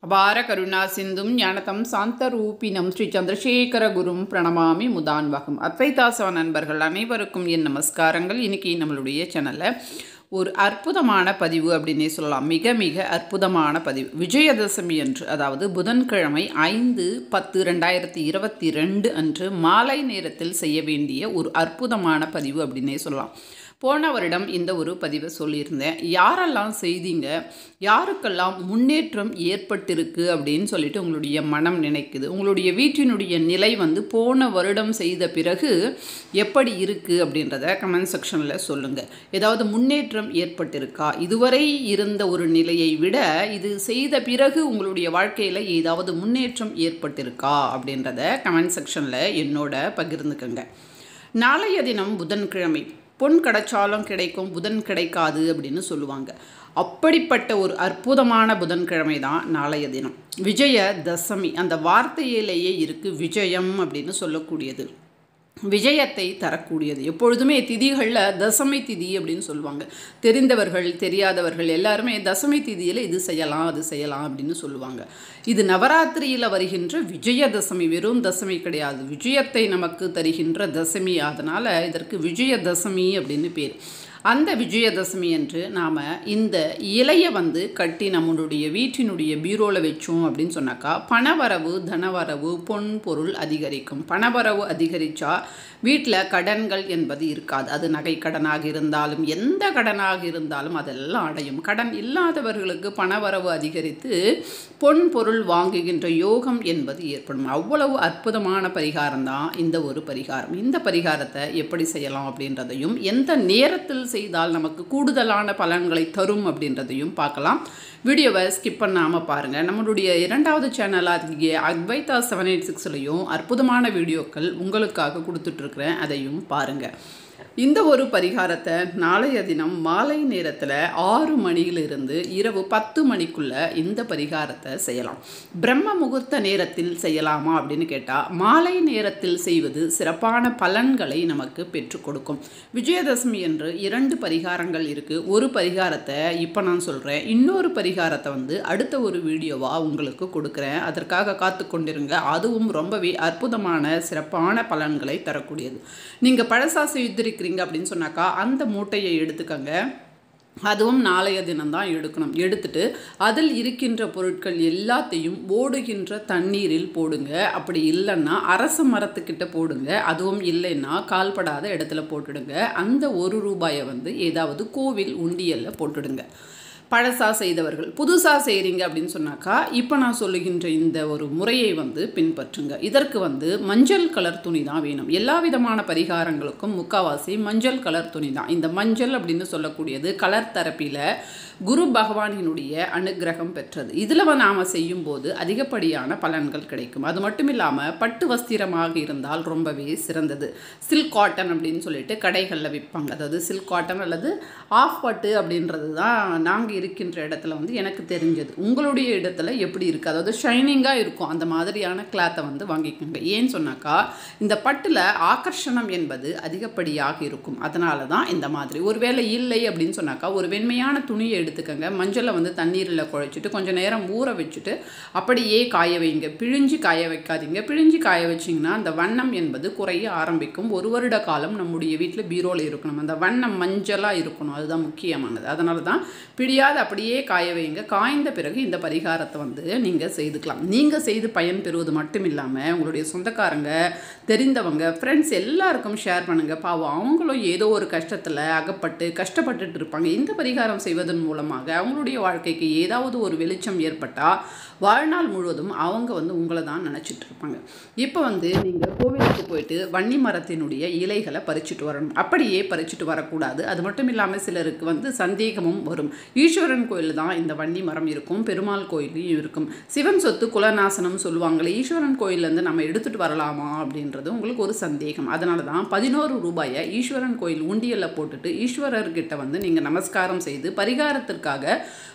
அபார கருணா சிந்தும் ஞானதம் சாந்தரூபினம் ஸ்ரீ சந்திரசேகர குரும் பிரணமாமி முதான்வகம் அத்வைதாசவ நண்பர்கள் அனைவருக்கும் என் நமஸ்காரங்கள் இன்னைக்கு நம்மளுடைய சேனலில் ஒரு அற்புதமான பதிவு அப்படின்னே சொல்லலாம் மிக மிக அற்புதமான பதிவு விஜயதசமி அன்று அதாவது புதன்கிழமை ஐந்து பத்து ரெண்டாயிரத்தி இருபத்தி ரெண்டு அன்று மாலை நேரத்தில் செய்ய வேண்டிய ஒரு அற்புதமான பதிவு அப்படின்னே சொல்லலாம் போன வருடம் இந்த ஒரு பதிவை சொல்லியிருந்தேன் யாரெல்லாம் செய்தீங்க யாருக்கெல்லாம் முன்னேற்றம் ஏற்பட்டிருக்கு அப்படின்னு சொல்லிட்டு உங்களுடைய மனம் நினைக்குது உங்களுடைய வீட்டினுடைய நிலை வந்து போன வருடம் செய்த பிறகு எப்படி இருக்குது அப்படின்றத கமெண்ட் செக்ஷனில் சொல்லுங்கள் ஏதாவது முன்னேற்றம் ஏற்பட்டிருக்கா இதுவரை இருந்த ஒரு நிலையை விட இது செய்த பிறகு உங்களுடைய வாழ்க்கையில் ஏதாவது முன்னேற்றம் ஏற்பட்டிருக்கா அப்படின்றத கமெண்ட் செக்ஷனில் என்னோட பகிர்ந்துக்கங்க நாளைய தினம் புதன்கிழமை பொன் கிடைச்சாலும் கிடைக்கும் புதன் கிடைக்காது அப்படின்னு சொல்லுவாங்க அப்படிப்பட்ட ஒரு அற்புதமான புதன்கிழமை தான் நாளைய தினம் விஜய தசமி அந்த வார்த்தையிலேயே இருக்குது விஜயம் அப்படின்னு சொல்லக்கூடியது விஜயத்தை தரக்கூடியது எப்பொழுதுமே திதிகளில் தசமி திதி அப்படின்னு சொல்லுவாங்க தெரிந்தவர்கள் தெரியாதவர்கள் எல்லாருமே தசமி திதியில் இது செய்யலாம் அது செய்யலாம் அப்படின்னு சொல்லுவாங்க இது நவராத்திரியில் வருகின்ற விஜயதசமி வெறும் தசமி கிடையாது விஜயத்தை நமக்கு தருகின்ற தசமி அதனால் இதற்கு விஜயதசமி அப்படின்னு பேர் அந்த விஜயதசமி அன்று நாம் இந்த இலையை வந்து கட்டி நம்மளுடைய வீட்டினுடைய பீரோவில் வச்சோம் அப்படின்னு சொன்னாக்கா பணவரவு தனவரவு பொன் பொருள் அதிகரிக்கும் பணவரவு அதிகரித்தா வீட்டில் கடன்கள் என்பது இருக்காது அது நகை கடனாக இருந்தாலும் எந்த கடனாக இருந்தாலும் அதெல்லாம் அடையும் கடன் இல்லாதவர்களுக்கு பணவரவு அதிகரித்து பொன் பொருள் வாங்குகின்ற யோகம் என்பது ஏற்படும் அவ்வளவு அற்புதமான பரிகாரம் தான் இந்த ஒரு பரிகாரம் இந்த பரிகாரத்தை எப்படி செய்யலாம் அப்படின்றதையும் எந்த நேரத்தில் செய்தால் நமக்கு கூடுதலான பலன்களை தரும் அப்படின்றதையும் பார்க்கலாம் வீடியோவை ஸ்கிப் பண்ணாமல் பாருங்கள் நம்மளுடைய இரண்டாவது சேனலாகிய அத்வைதா செவன் எயிட் சிக்ஸ்லையும் அற்புதமான வீடியோக்கள் உங்களுக்காக கொடுத்துட்ருக்குறேன் அதையும் பாருங்கள் இந்த ஒரு பரிகாரத்தை நாளைய தினம் மாலை நேரத்தில் ஆறு மணியிலிருந்து இரவு பத்து மணிக்குள்ள இந்த பரிகாரத்தை செய்யலாம் பிரம்ம முகூர்த்த நேரத்தில் செய்யலாமா அப்படின்னு கேட்டால் மாலை நேரத்தில் செய்வது சிறப்பான பலன்களை நமக்கு பெற்றுக் கொடுக்கும் விஜயதசமி என்று இரண்டு பரிகாரங்கள் இருக்குது ஒரு பரிகாரத்தை இப்போ நான் சொல்கிறேன் இன்னொரு பரிகாரத்தை வந்து அடுத்த ஒரு வீடியோவாக உங்களுக்கு கொடுக்குறேன் அதற்காக காத்து கொண்டிருங்க அதுவும் ரொம்பவே அற்புதமான சிறப்பான பலன்களை தரக்கூடியது நீங்கள் பழசா செய்திருக்க இருக்கிறீங்க அப்படின்னு சொன்னாக்கா அந்த மூட்டையை எடுத்துக்கங்க அதுவும் நாளைய தினம்தான் எடுக்கணும் எடுத்துட்டு அதில் இருக்கின்ற பொருட்கள் எல்லாத்தையும் ஓடுகின்ற தண்ணீரில் போடுங்க அப்படி இல்லைன்னா அரச மரத்துக்கிட்ட போடுங்க அதுவும் இல்லைன்னா கால்படாத இடத்துல போட்டுடுங்க அந்த ஒரு ரூபாயை வந்து ஏதாவது கோவில் உண்டியலில் போட்டுடுங்க பழசாக செய்தவர்கள் புதுசாக செய்கிறீங்க அப்படின்னு சொன்னாக்கா இப்போ நான் சொல்லுகின்ற இந்த ஒரு முறையை வந்து பின்பற்றுங்க இதற்கு வந்து மஞ்சள் கலர் துணி தான் வேணும் எல்லா விதமான பரிகாரங்களுக்கும் முக்காவாசி மஞ்சள் கலர் துணி தான் இந்த மஞ்சள் அப்படின்னு சொல்லக்கூடியது கலர் தெரப்பியில் குரு பகவானினுடைய அனுகிரகம் பெற்றது இதில் நாம் செய்யும்போது அதிகப்படியான பலன்கள் கிடைக்கும் அது மட்டும் இல்லாமல் பட்டு வஸ்திரமாக இருந்தால் ரொம்பவே சிறந்தது சில்க் காட்டன் அப்படின்னு சொல்லிட்டு கடைகளில் விற்பாங்க அதாவது சில்க் காட்டன் அல்லது ஆஃப் பட்டு அப்படின்றது தான் நாங்கள் இருக்கின்ற இடத்துல வந்து எனக்கு தெரிஞ்சது உங்களுடைய இடத்துல எப்படி இருக்குது அதாவது ஷைனிங்காக இருக்கும் அந்த மாதிரியான கிளாத்தை வந்து வாங்கிக்கோங்க ஏன்னு சொன்னாக்கா இந்த பட்டில் ஆகர்ஷணம் என்பது அதிகப்படியாக இருக்கும் அதனால தான் இந்த மாதிரி ஒருவேளை இல்லை அப்படின்னு சொன்னாக்கா ஒரு வெண்மையான துணியை எடுத்துக்கோங்க மஞ்சளை வந்து தண்ணீரில் குழைச்சிட்டு கொஞ்சம் நேரம் ஊற வச்சுட்டு அப்படியே காய வைங்க பிழிஞ்சு காய வைக்காதீங்க பிழிஞ்சு காய வச்சிங்கன்னா அந்த வண்ணம் என்பது குறைய ஆரம்பிக்கும் ஒரு வருட காலம் நம்முடைய வீட்டில் பீரோவில் இருக்கணும் அந்த வண்ணம் மஞ்சளாக இருக்கணும் அதுதான் முக்கியமானது அதனால தான் பிடியாத அப்படியே காய வைங்க காய்ந்த பிறகு இந்த பரிகாரத்தை வந்து நீங்கள் செய்துக்கலாம் நீங்கள் செய்து பயன் பெறுவது மட்டும் இல்லாமல் உங்களுடைய சொந்தக்காரங்க தெரிந்தவங்க ஃப்ரெண்ட்ஸ் எல்லாருக்கும் ஷேர் பண்ணுங்கள் பாவம் அவங்களும் ஏதோ ஒரு கஷ்டத்தில் அகப்பட்டு கஷ்டப்பட்டுட்டு இருப்பாங்க இந்த பரிகாரம் செய்வதன் மூலமாக அவங்களுடைய வாழ்க்கைக்கு ஏதாவது ஒரு வெளிச்சம் ஏற்பட்டால் வாழ்நாள் முழுவதும் அவங்க வந்து உங்களை தான் நினச்சிட்டு இருப்பாங்க இப்போ வந்து நீங்கள் கோவிலுக்கு போயிட்டு வன்னி மரத்தினுடைய இலைகளை பறிச்சுட்டு வரணும் அப்படியே பறிச்சுட்டு வரக்கூடாது அது மட்டும் இல்லாமல் சிலருக்கு வந்து சந்தேகமும் வரும் ஈஸ்வரன் கோயில் தான் இந்த வன்னி மரம் இருக்கும் பெருமாள் கோயிலையும் இருக்கும் சிவன் சொத்து குலநாசனம் சொல்லுவாங்களே ஈஸ்வரன் கோயிலேருந்து நம்ம எடுத்துகிட்டு வரலாமா அப்படின்றது உங்களுக்கு ஒரு சந்தேகம் அதனால தான் பதினோரு ரூபாயை ஈஸ்வரன் கோயில் உண்டியலில் போட்டுட்டு ஈஸ்வரர்கிட்ட வந்து நீங்கள் நமஸ்காரம் செய்து பரிகாரத்திற்காக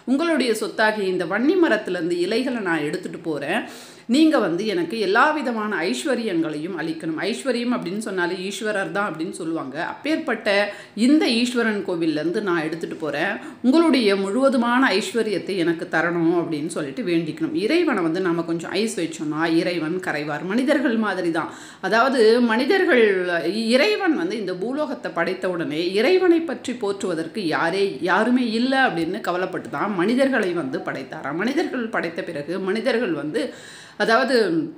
உங்களுடைய சொத்தாகிய இந்த வன்னி மரத்துலேருந்து இலைகளை நான் எடுத்துகிட்டு போகிறேன் நீங்கள் வந்து எனக்கு எல்லா விதமான ஐஸ்வர்யங்களையும் அளிக்கணும் ஐஸ்வர்யம் அப்படின்னு சொன்னாலே ஈஸ்வரர் தான் அப்படின்னு சொல்லுவாங்க அப்பேற்பட்ட இந்த ஈஸ்வரன் கோவில்லேருந்து நான் எடுத்துகிட்டு போகிறேன் உங்களுடைய முழுவதுமான ஐஸ்வர்யத்தை எனக்கு தரணும் அப்படின்னு சொல்லிட்டு வேண்டிக்கணும் இறைவனை வந்து நம்ம கொஞ்சம் ஐஸ் வச்சோம்னா இறைவன் கரைவார் மனிதர்கள் மாதிரி தான் அதாவது மனிதர்கள் இறைவன் வந்து இந்த பூலோகத்தை படைத்த உடனே இறைவனை பற்றி போற்றுவதற்கு யாரே யாருமே இல்லை அப்படின்னு கவலைப்பட்டு தான் மனிதர்களை வந்து படைத்தாராம் மனிதர்கள் படைத்த பிறகு மனிதர்கள் வந்து அதாவது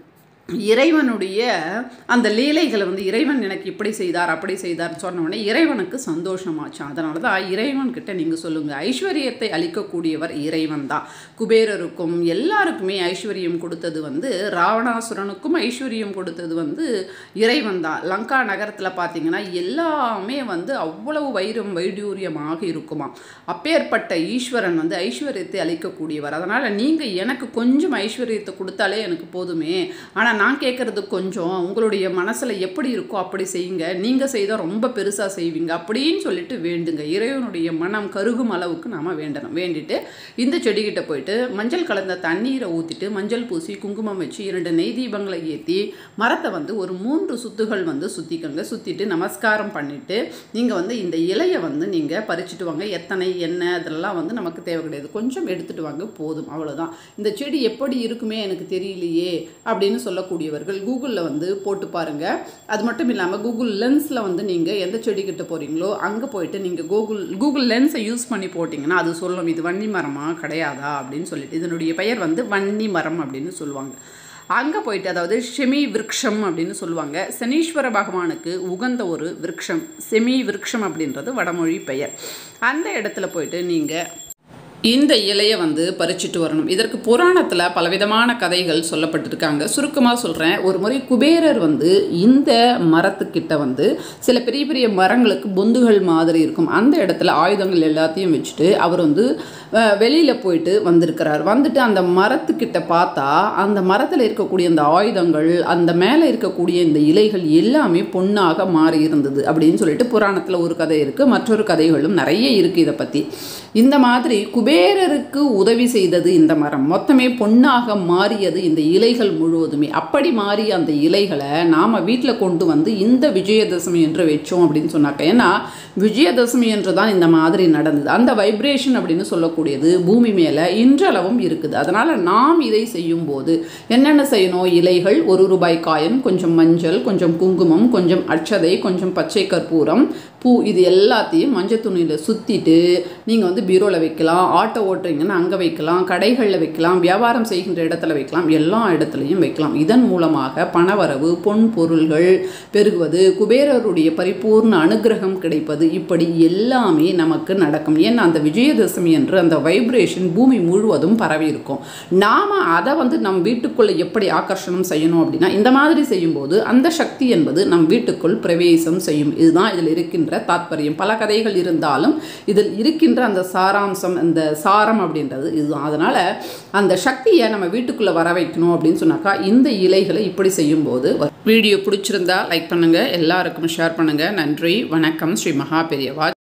இறைவனுடைய அந்த லீலைகளை வந்து இறைவன் எனக்கு இப்படி செய்தார் அப்படி செய்தார்னு சொன்ன உடனே இறைவனுக்கு சந்தோஷமாச்சான் அதனால தான் இறைவன்கிட்ட நீங்கள் சொல்லுங்கள் ஐஸ்வர்யத்தை அளிக்கக்கூடியவர் இறைவன் தான் குபேரருக்கும் எல்லாருக்குமே ஐஸ்வர்யம் கொடுத்தது வந்து ராவணாசுரனுக்கும் ஐஸ்வர்யம் கொடுத்தது வந்து இறைவன் தான் லங்கா நகரத்தில் பார்த்தீங்கன்னா எல்லாமே வந்து அவ்வளவு வைரம் வைடூரியமாக இருக்குமா அப்பேற்பட்ட ஈஸ்வரன் வந்து ஐஸ்வர்யத்தை அளிக்கக்கூடியவர் அதனால் நீங்கள் எனக்கு கொஞ்சம் ஐஸ்வர்யத்தை கொடுத்தாலே எனக்கு போதுமே ஆனால் நான் கேட்குறது கொஞ்சம் உங்களுடைய மனசில் எப்படி இருக்கோ அப்படி செய்யுங்க நீங்கள் செய்தால் ரொம்ப பெருசாக செய்வீங்க அப்படின்னு சொல்லிட்டு வேண்டுங்க இறைவனுடைய மனம் கருகும் அளவுக்கு நாம் வேண்டணும் வேண்டிட்டு இந்த செடிகிட்ட போயிட்டு மஞ்சள் கலந்த தண்ணீரை ஊற்றிட்டு மஞ்சள் பூசி குங்குமம் வச்சு இரண்டு நெய் தீபங்களை ஏற்றி மரத்தை வந்து ஒரு மூன்று சுத்துகள் வந்து சுற்றிக்கோங்க சுற்றிட்டு நமஸ்காரம் பண்ணிவிட்டு நீங்கள் வந்து இந்த இலையை வந்து நீங்கள் பறிச்சுட்டு வாங்க எத்தனை என்ன அதெல்லாம் வந்து நமக்கு தேவை கிடையாது கொஞ்சம் எடுத்துகிட்டு வாங்க போதும் அவ்வளோதான் இந்த செடி எப்படி இருக்குமே எனக்கு தெரியலையே அப்படின்னு சொல்ல சொல்லக்கூடியவர்கள் கூகுளில் வந்து போட்டு பாருங்கள் அது மட்டும் இல்லாமல் கூகுள் லென்ஸில் வந்து நீங்கள் எந்த செடி கிட்ட போகிறீங்களோ அங்கே போயிட்டு நீங்கள் கூகுள் கூகுள் லென்ஸை யூஸ் பண்ணி போட்டிங்கன்னா அது சொல்லும் இது வன்னி மரமா கிடையாதா அப்படின்னு சொல்லிட்டு இதனுடைய பெயர் வந்து வன்னி மரம் அப்படின்னு சொல்லுவாங்க அங்கே போயிட்டு அதாவது ஷெமி விருக்ஷம் அப்படின்னு சொல்லுவாங்க சனீஸ்வர பகவானுக்கு உகந்த ஒரு விருக்ஷம் செமி விருக்ஷம் அப்படின்றது வடமொழி பெயர் அந்த இடத்துல போயிட்டு நீங்கள் இந்த இலையை வந்து பறிச்சுட்டு வரணும் இதற்கு புராணத்தில் பலவிதமான கதைகள் சொல்லப்பட்டிருக்காங்க சுருக்கமாக சொல்கிறேன் ஒரு முறை குபேரர் வந்து இந்த மரத்துக்கிட்ட வந்து சில பெரிய பெரிய மரங்களுக்கு பொந்துகள் மாதிரி இருக்கும் அந்த இடத்துல ஆயுதங்கள் எல்லாத்தையும் வச்சுட்டு அவர் வந்து வெளியில் போயிட்டு வந்திருக்கிறார் வந்துட்டு அந்த மரத்துக்கிட்ட பார்த்தா அந்த மரத்தில் இருக்கக்கூடிய அந்த ஆயுதங்கள் அந்த மேலே இருக்கக்கூடிய இந்த இலைகள் எல்லாமே பொண்ணாக மாறி இருந்தது அப்படின்னு சொல்லிட்டு புராணத்தில் ஒரு கதை இருக்குது மற்றொரு கதைகளும் நிறைய இருக்குது இதை பற்றி இந்த மாதிரி குபேரருக்கு உதவி செய்தது இந்த மரம் மொத்தமே பொன்னாக மாறியது இந்த இலைகள் முழுவதுமே அப்படி மாறிய அந்த இலைகளை நாம் வீட்டில் கொண்டு வந்து இந்த விஜயதசமி என்று வச்சோம் அப்படின்னு சொன்னாக்க ஏன்னா விஜயதசமி என்று தான் இந்த மாதிரி நடந்தது அந்த வைப்ரேஷன் அப்படின்னு சொல்லக்கூடியது பூமி மேலே இன்றளவும் இருக்குது அதனால் நாம் இதை செய்யும்போது என்னென்ன செய்யணும் இலைகள் ஒரு ரூபாய் காயம் கொஞ்சம் மஞ்சள் கொஞ்சம் குங்குமம் கொஞ்சம் அட்சதை கொஞ்சம் பச்சை கற்பூரம் பூ இது எல்லாத்தையும் மஞ்சள் துணியில் சுற்றிட்டு நீங்கள் வந்து பீரோவில் வைக்கலாம் ஆட்டோ ஓட்டுறீங்கன்னா அங்கே வைக்கலாம் கடைகளில் வைக்கலாம் வியாபாரம் செய்கின்ற இடத்துல வைக்கலாம் எல்லா இடத்துலையும் வைக்கலாம் இதன் மூலமாக பணவரவு பொன் பொருள்கள் பெருகுவது குபேரருடைய பரிபூர்ண அனுகிரகம் கிடைப்பது இப்படி எல்லாமே நமக்கு நடக்கும் ஏன்னா அந்த விஜயதசமி என்று அந்த வைப்ரேஷன் பூமி முழுவதும் பரவி இருக்கும் நாம் அதை வந்து நம் வீட்டுக்குள்ளே எப்படி ஆகர்ஷணம் செய்யணும் அப்படின்னா இந்த மாதிரி செய்யும்போது அந்த சக்தி என்பது நம் வீட்டுக்குள் பிரவேசம் செய்யும் இதுதான் இதில் இருக்கின்ற தாத்பரியம் பல கதைகள் இருந்தாலும் இதில் இருக்கின்ற அந்த சாராம்சம் அந்த சாரம் அப்படின்றது இதுதான் அதனால் அந்த சக்தியை நம்ம வீட்டுக்குள்ளே வர வைக்கணும் அப்படின்னு சொன்னாக்கா இந்த இலைகளை இப்படி செய்யும்போது வீடியோ பிடிச்சிருந்தா லைக் பண்ணுங்கள் எல்லாருக்கும் ஷேர் பண்ணுங்கள் நன்றி வணக்கம் ஸ்ரீ மகா பெரியவா